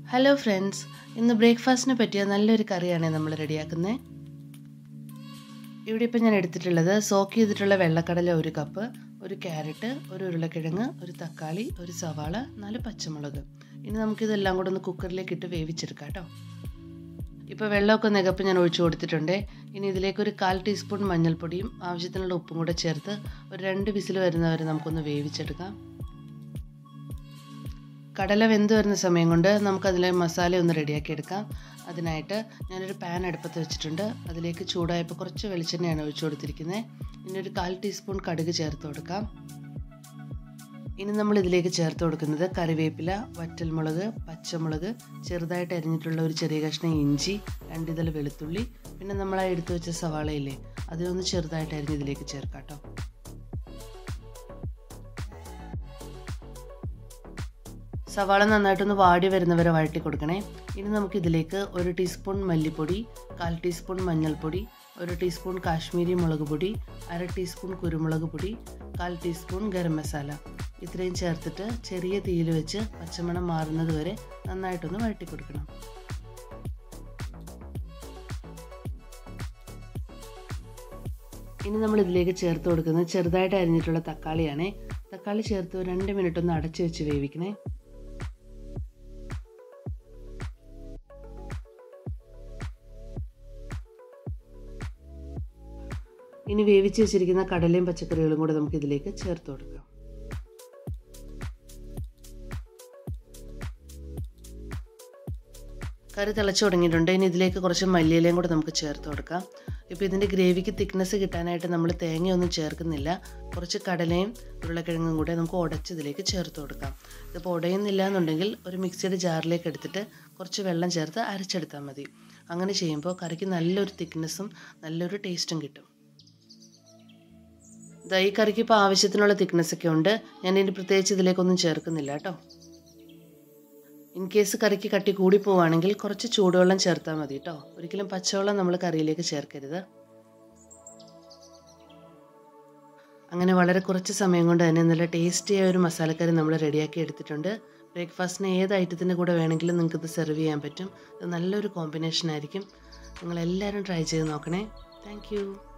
hello friends ഇന്ന് ബ്രേക്ക്ഫാസ്റ്റിന് പറ്റിയ നല്ലൊരു കറിയാണ് നമ്മൾ റെഡിയാക്കുന്നത് ഇവിടെ ഇപ്പം ഞാൻ എടുത്തിട്ടുള്ളത് സോക്ക് ചെയ്തിട്ടുള്ള വെള്ളക്കടല ഒരു കപ്പ് ഒരു ക്യാരറ്റ് ഒരു ഉരുളക്കിഴങ്ങ് ഒരു തക്കാളി ഒരു സവാള നാല് പച്ചമുളക് ഇനി നമുക്കിതെല്ലാം കൂടെ ഒന്ന് കുക്കറിലേക്ക് ഇട്ട് വേവിച്ചെടുക്കാം കേട്ടോ ഇപ്പോൾ വെള്ളമൊക്കെ നികപ്പ് ഞാൻ ഒഴിച്ചു കൊടുത്തിട്ടുണ്ട് ഇനി ഇതിലേക്ക് ഒരു കാൽ ടീസ്പൂൺ മഞ്ഞൾപ്പൊടിയും ആവശ്യത്തിനുള്ള ഉപ്പും കൂടെ ചേർത്ത് ഒരു രണ്ട് വിസിൽ വരുന്നവരെ നമുക്കൊന്ന് വേവിച്ചെടുക്കാം കടല വെന്ത് വരുന്ന സമയം കൊണ്ട് നമുക്കതിലെ മസാല ഒന്ന് റെഡിയാക്കി എടുക്കാം അതിനായിട്ട് ഞാനൊരു പാൻ അടുപ്പത്ത് വെച്ചിട്ടുണ്ട് അതിലേക്ക് ചൂടായപ്പോൾ കുറച്ച് വെളിച്ചെണ്ണയാണ് ഒഴിച്ചു കൊടുത്തിരിക്കുന്നത് ഇനി ഒരു കാൽ ടീസ്പൂൺ കടുക് ചേർത്ത് കൊടുക്കാം ഇനി നമ്മൾ ഇതിലേക്ക് ചേർത്ത് കൊടുക്കുന്നത് കറിവേപ്പില വറ്റൽമുളക് പച്ചമുളക് ചെറുതായിട്ട് അരിഞ്ഞിട്ടുള്ള ഒരു ചെറിയ കഷ്ണം ഇഞ്ചി രണ്ടിതൾ വെളുത്തുള്ളി പിന്നെ നമ്മൾ ആ എടുത്തു വെച്ച സവാളയില്ലേ അതിനൊന്ന് ചെറുതായിട്ട് അരിഞ്ഞ് ഇതിലേക്ക് ചേർക്കാം കേട്ടോ സവാള നന്നായിട്ടൊന്ന് വാടി വരുന്നവരെ വഴറ്റി കൊടുക്കണേ ഇനി നമുക്ക് ഇതിലേക്ക് ഒരു ടീസ്പൂൺ മല്ലിപ്പൊടി കാൽ ടീസ്പൂൺ മഞ്ഞൾപ്പൊടി ഒരു ടീസ്പൂൺ കാശ്മീരി മുളക് പൊടി അര ടീസ്പൂൺ കുരുമുളക് പൊടി കാൽ ടീസ്പൂൺ ഗരം മസാല ഇത്രയും ചേർത്തിട്ട് ചെറിയ തീയിൽ വെച്ച് പച്ചമണം മാറുന്നത് വരെ നന്നായിട്ടൊന്ന് വഴറ്റി കൊടുക്കണം ഇനി നമ്മൾ ഇതിലേക്ക് ചേർത്ത് കൊടുക്കുന്നത് ചെറുതായിട്ട് അരിഞ്ഞിട്ടുള്ള തക്കാളിയാണേ തക്കാളി ചേർത്ത് രണ്ട് മിനിറ്റ് ഒന്ന് അടച്ചു വെച്ച് വേവിക്കണേ ഇനി വേവിച്ച് വെച്ചിരിക്കുന്ന കടലയും പച്ചക്കറികളും കൂടെ നമുക്ക് ഇതിലേക്ക് ചേർത്ത് കൊടുക്കാം കറി തിളച്ച് തുടങ്ങിയിട്ടുണ്ട് ഇനി ഇതിലേക്ക് കുറച്ച് മല്ലിയിലയും കൂടെ നമുക്ക് ചേർത്ത് കൊടുക്കാം ഇപ്പോൾ ഇതിൻ്റെ ഗ്രേവിക്ക് തിക്നെസ് കിട്ടാനായിട്ട് നമ്മൾ തേങ്ങയൊന്നും ചേർക്കുന്നില്ല കുറച്ച് കടലയും ഉരുളക്കിഴങ്ങും കൂടെ നമുക്ക് ഉടച്ച് ഇതിലേക്ക് ചേർത്ത് കൊടുക്കാം ഇതിപ്പോൾ ഉടയുന്നില്ല എന്നുണ്ടെങ്കിൽ ഒരു മിക്സിയുടെ ജാറിലേക്ക് എടുത്തിട്ട് കുറച്ച് വെള്ളം ചേർത്ത് അരച്ചെടുത്താൽ മതി അങ്ങനെ ചെയ്യുമ്പോൾ കറിക്ക് നല്ലൊരു തിക്നെസ്സും നല്ലൊരു ടേസ്റ്റും കിട്ടും ഇതാ ഈ കറിക്ക് ഇപ്പോൾ ആവശ്യത്തിനുള്ള തിക്നെസ് ഒക്കെ ഉണ്ട് ഞാൻ ഇനി പ്രത്യേകിച്ച് ഇതിലേക്കൊന്നും ചേർക്കുന്നില്ല കേട്ടോ ഇൻ കേസ് കറിക്ക് കട്ടി കൂടി പോവുകയാണെങ്കിൽ കുറച്ച് ചൂടുവെള്ളം ചേർത്താൽ മതി കേട്ടോ ഒരിക്കലും പച്ചവെള്ളം നമ്മൾ കറിയിലേക്ക് ചേർക്കരുത് അങ്ങനെ വളരെ കുറച്ച് സമയം കൊണ്ട് തന്നെ നല്ല ടേസ്റ്റിയായ ഒരു മസാലക്കറി നമ്മൾ റെഡിയാക്കി എടുത്തിട്ടുണ്ട് ബ്രേക്ക്ഫാസ്റ്റിന് ഏത് ഐറ്റത്തിൻ്റെ കൂടെ വേണമെങ്കിലും നിങ്ങൾക്ക് ഇത് സെർവ് ചെയ്യാൻ പറ്റും ഇത് നല്ലൊരു കോമ്പിനേഷൻ ആയിരിക്കും നിങ്ങളെല്ലാവരും ട്രൈ ചെയ്ത് നോക്കണേ താങ്ക്